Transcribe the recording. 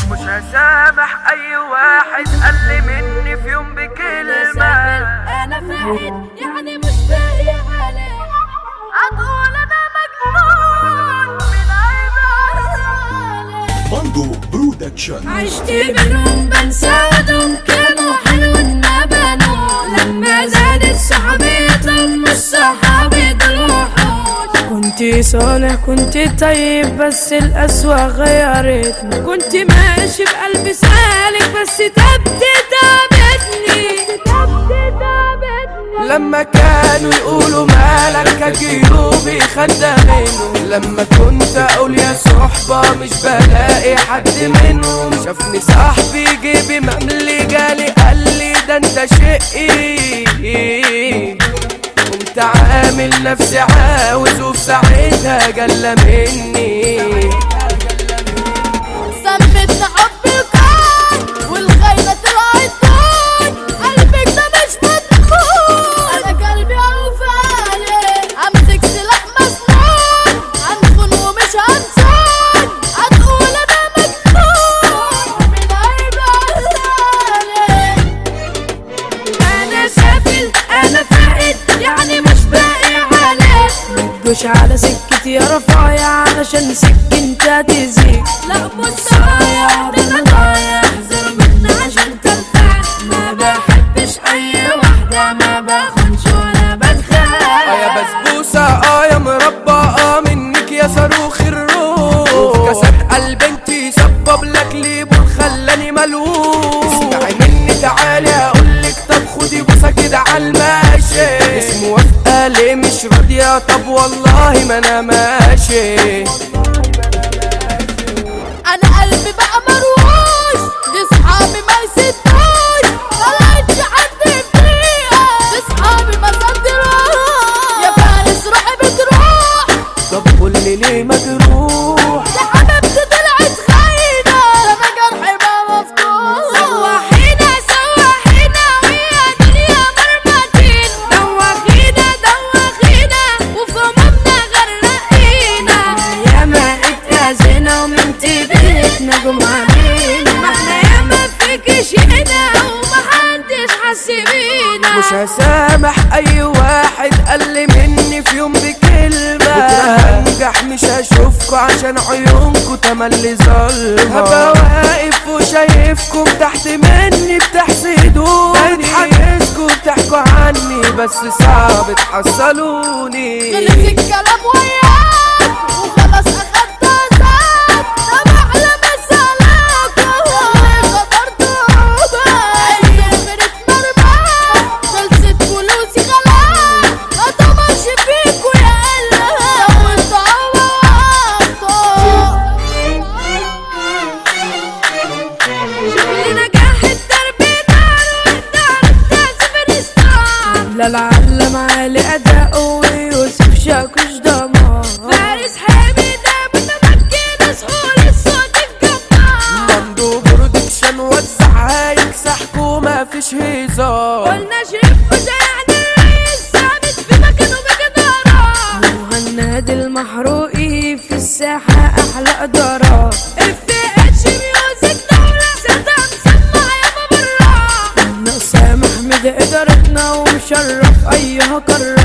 مش هسامح اي واحد قل مني في يوم بكلمة انا فاهم يعني مش باقي عليه هتقول انا مجنون من عيب عليه ماندو برودكشن عشت منهم بنساعدهم كانوا حلوين ما بنوا لما زادت صحابيتهم مش صحابي دول وحوش كنت صالح كنت طيب بس الأسوأ غيرتني كنت ماشي بقلبي سالك بس تبت تعبتني تبت تعبتني لما كانوا يقولوا مالك جيوبي خدامينه لما كنت اقول يا صحبة مش بلاقي حد منهم شافني صاحبي جيبي مملي جالي قال لي ده انت شقي قمت عامل نفسي عاوز وفي ساعتها جلى مني ثبتنا حب الكون والخيلة طلعت دون قلبك ده مش مضمون انا قلبي اوفالي امسك سلاح مسنون هنخون ومش هنسون هتقول انا مجنون من عيب علالي انا سافل انا فائد يعني مش باقي عليك متجوش على سكتي يا رفايع علشان سكنت تزيد لا بص ضايع ده انا ضايع احذر مني عشان تنفع ما بحبش اي واحدة ما بخونش ولا اه بتخاف يا بسبوسة اه يا مربى اه منك يا صاروخ الروح وفي كاسات قلب انتي سبب لك ليبو خلاني ملوك اسمعي مني تعالي اقولك طب خدي بوسة كده عالماشي اسمه وافقة ليه مش راضية طب والله ما انا ماشي انا قلبي بقى مروش دي صحابي ما يسدوش طلعت حد فيها دي صحابي ما صدروش يا فارس روحي بتروح طب قولي ليه مجروح يا حبيبتي طلعت خاينة انا جرحي بقى مفتوح سواحينا سواحينا ويا دنيا مرمتين دوخينا دوخينا وفي همومنا غرقينا ياما اتأذينا ومن بيتنا جمعانين ما احنا ياما فيك شئنا ومحدش حس بينا مش هسامح اي واحد قل مني في يوم بكلمة بكرة هنجح مش هشوفكوا عشان عيونكوا تملي ظلمة هبقى واقف وشايفكم تحت مني بتحسدوني بتحجزكوا بتحكوا عني بس صعب تحصلوني خلص الكلام وياك وخلاص اخدت ذات طب احلى مسالاك غدرت عيني وغيرت مرماك خلصت فلوسي خلاك ما طمعش فيكوا يا قلة وانت شغل نجاح الدرب دار والدار التاسف ستار لا لعل معالي اداء ويوسف شاكوش دمار فارس حامد متمكن سهول الصوت الجبار مندوب برودكشن وزع يكسحكوا ما فيش هزار قلنا شريف وشيعني الرئيس ثابت في مكانه بجدارة مهند المحروقي في الساحة أحلى إدارة اف اتش ميوزك دولة ستة مسمع يابا برا نسام أحمد إدارتنا ومشرف أيها قارة